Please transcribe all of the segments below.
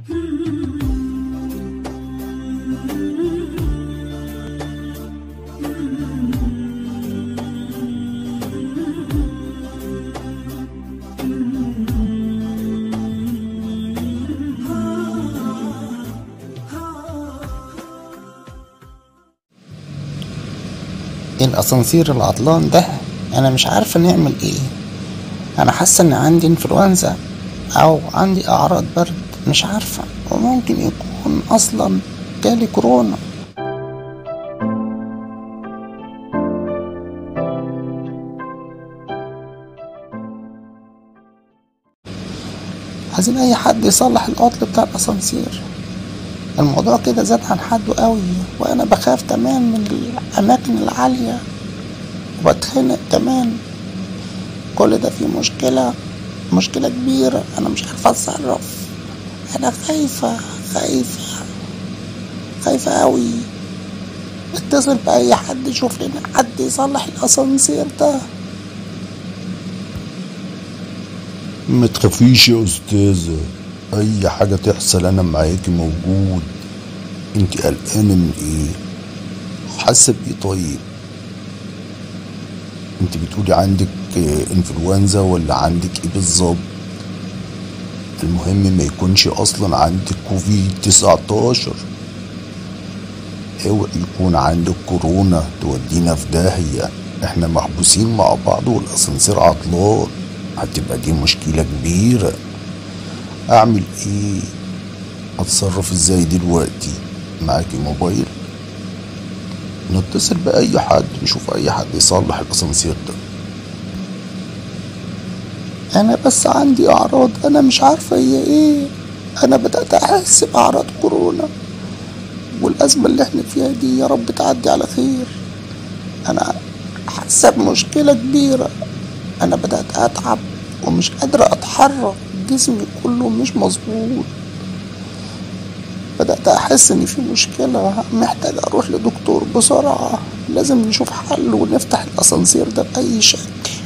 الاسانسير العطلان ده انا مش عارفه نعمل ايه انا حاسه ان عندي انفلونزا او عندي اعراض برد مش عارفه وممكن يكون اصلا جالي كورونا عايزين اي حد يصلح العطل بتاع الاسانسير الموضوع كده زاد عن حده قوي وانا بخاف كمان من الاماكن العاليه وبتخنق كمان كل ده فيه مشكله مشكله كبيره انا مش عارفه اتصرف انا خايفه خايفه خايفه قوي اتصل باي حد يشوف لنا حد يصلح الاسانسير ده ما تخافيش يا أستاذة أي حاجة تحصل أنا معاكي موجود انت قلقانة من ايه حاسة بإيه طيب انت بتقولي عندك آه، انفلونزا ولا عندك ايه بالظبط المهم ما يكونش اصلا عندك كوفيد 19 اوعي يكون عندك كورونا تودينا في داهية احنا محبوسين مع بعض والاسانسير عطلان هتبقى دي مشكلة كبيرة اعمل ايه اتصرف ازاي دلوقتي معاكي موبايل نتصل بأي حد نشوف أي حد يصلح الأسانسير ده انا بس عندي اعراض انا مش عارفه هي ايه انا بدات احس باعراض كورونا والازمه اللي احنا فيها دي يا رب تعدي على خير انا حاسه بمشكله كبيره انا بدات اتعب ومش قادره اتحرك جسمي كله مش مظبوط بدات احس ان في مشكله محتاج اروح لدكتور بسرعه لازم نشوف حل ونفتح الاسانسير ده باي شكل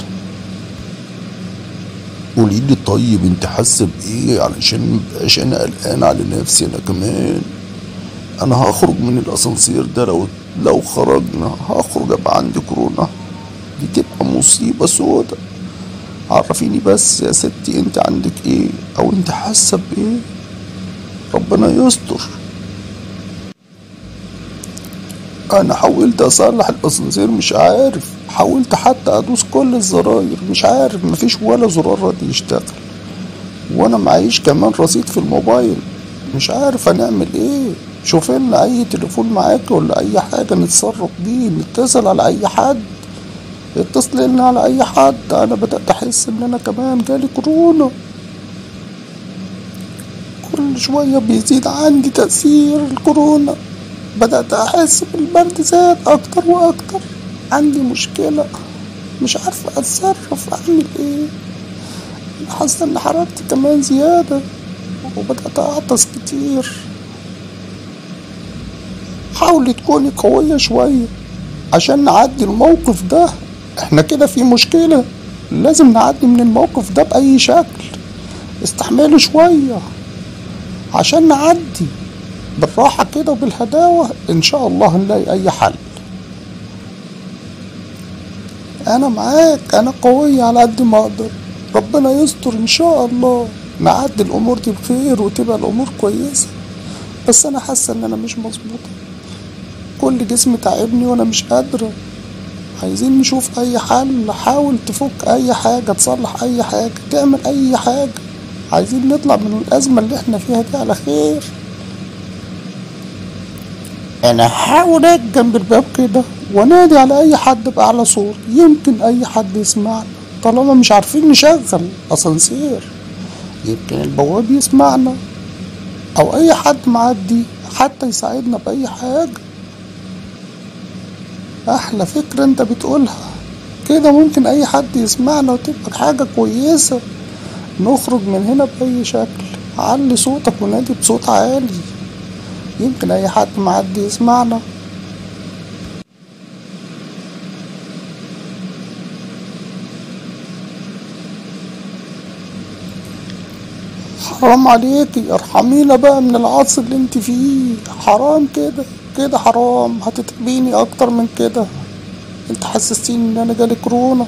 قولي لي طيب انت حاسة بإيه علشان مبقاش أنا قلقان على نفسي أنا كمان أنا هخرج من الأسانسير ده لو لو خرجنا هخرج أبقى عندي كورونا دي تبقى مصيبة سودا عرفيني بس يا ستي انت عندك ايه او انت حاسة بإيه ربنا يستر انا حاولت اصلح الاسانسير مش عارف حاولت حتى ادوس كل الزراير مش عارف مفيش ولا زرار راضي يشتغل وانا معيش كمان رصيد في الموبايل مش عارف هنعمل ايه شوف لنا اي تليفون معاك ولا اي حاجه نتصرف بيه نتصل على اي حد اتصل لنا على اي حد انا بدات احس ان انا كمان جالي كورونا كل شويه بيزيد عندي تاثير الكورونا بدأت أحس بالبرد زاد أكتر وأكتر عندي مشكلة مش عارفة أتصرف أعمل إيه أنا حاسة إن حرارتي كمان زيادة وبدأت أعطس كتير حاولي تكوني قوية شوية عشان نعدي الموقف ده احنا كده في مشكلة لازم نعدي من الموقف ده بأي شكل استحملي شوية عشان نعدي بالراحة كده وبالهداوة إن شاء الله هنلاقي أي حل أنا معاك أنا قوية على قد ما أقدر ربنا يستر إن شاء الله نعدي الأمور دي بخير وتبقى الأمور كويسة بس أنا حاسة إن أنا مش مظبوطة كل جسمي تعبني وأنا مش قادرة عايزين نشوف أي حل حاول تفك أي حاجة تصلح أي حاجة تعمل أي حاجة عايزين نطلع من الأزمة اللي احنا فيها دي على خير انا هحاول اجي جنب الباب كده وانادي على اي حد باعلى صوت يمكن اي حد يسمعنا طالما مش عارفين نشغل اسانسير يمكن البواب يسمعنا او اي حد معدي حتى يساعدنا باي حاجة احلى فكرة انت بتقولها كده ممكن اي حد يسمعنا وتبقى حاجة كويسة نخرج من هنا بأي شكل علي صوتك ونادي بصوت عالي يمكن أي حد معدي يسمعنا حرام عليكي ارحمينا بقى من العطس اللي انت فيه حرام كده كده حرام هتتعبيني اكتر من كده انت حسستيني ان انا جالي كورونا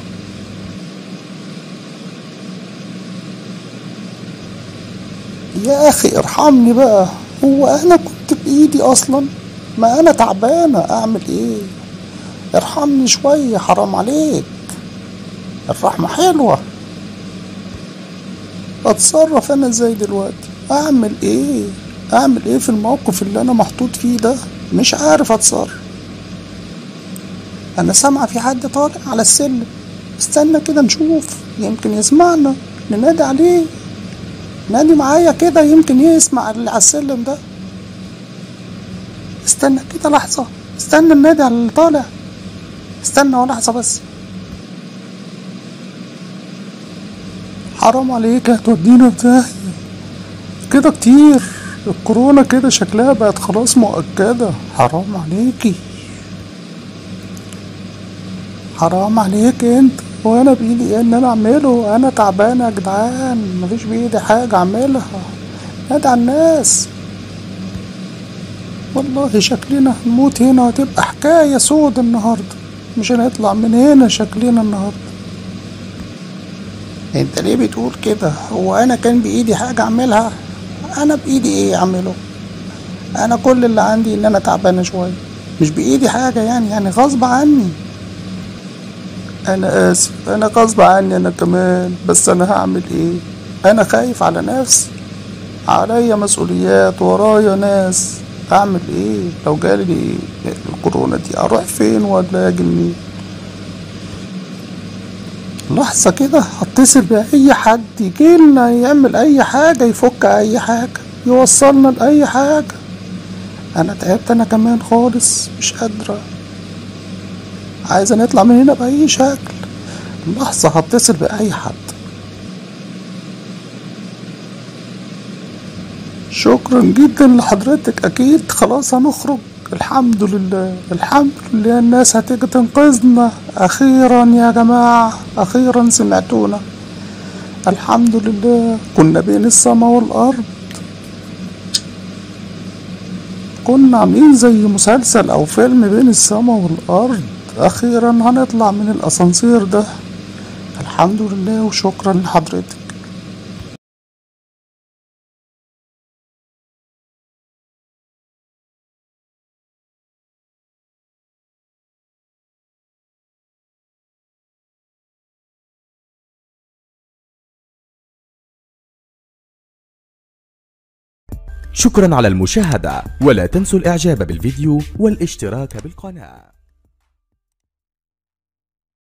يا اخي ارحمني بقى هو انا كنت بايدي اصلا ما انا تعبانه اعمل ايه ارحمني شويه حرام عليك الرحمه حلوه اتصرف انا ازاي دلوقتي اعمل ايه اعمل ايه في الموقف اللي انا محطوط فيه ده مش عارف اتصرف انا سامعه في حد طالع على السلم استنى كده نشوف يمكن يسمعنا ننادي عليه نادي معايا كده يمكن يسمع اللي على السلم ده استنى كده لحظة استنى النادي على اللي طالع استنى لحظة بس حرام عليك هتودينا في داهية كده كتير الكورونا كده شكلها بقت خلاص مؤكدة حرام عليكي حرام عليك انت وانا بايدي ايه ان انا اعمله انا تعبان يا جدعان مفيش بايدي حاجة اعملها نادي على الناس والله شكلنا هنموت هنا هتبقى حكاية سود النهاردة مش هنطلع من هنا شكلنا النهاردة انت ليه بتقول كده هو انا كان بايدي حاجة اعملها انا بايدي ايه اعمله انا كل اللي عندي ان انا تعبانة شوية مش بايدي حاجة يعني يعني غصب عني انا اسف انا غصب عني انا كمان بس انا هعمل ايه انا خايف على نفسي عليا مسؤوليات ورايا ناس اعمل ايه لو جالي الكورونا دي اروح فين ولا اجي منين لحظة كده هتصل بأي حد يجيلنا يعمل أي حاجة يفك أي حاجة يوصلنا لأي حاجة أنا تعبت أنا كمان خالص مش قادرة عايزة نطلع من هنا بأي شكل لحظة هتصل بأي حد شكرا جدا لحضرتك أكيد خلاص هنخرج الحمد لله الحمد لله الناس هتيجي تنقذنا أخيرا يا جماعة أخيرا سمعتونا الحمد لله كنا بين السما والأرض كنا عاملين زي مسلسل أو فيلم بين السما والأرض أخيرا هنطلع من الأسانسير ده الحمد لله وشكرا لحضرتك شكرا على المشاهدة ولا تنسوا الاعجاب بالفيديو والاشتراك بالقناة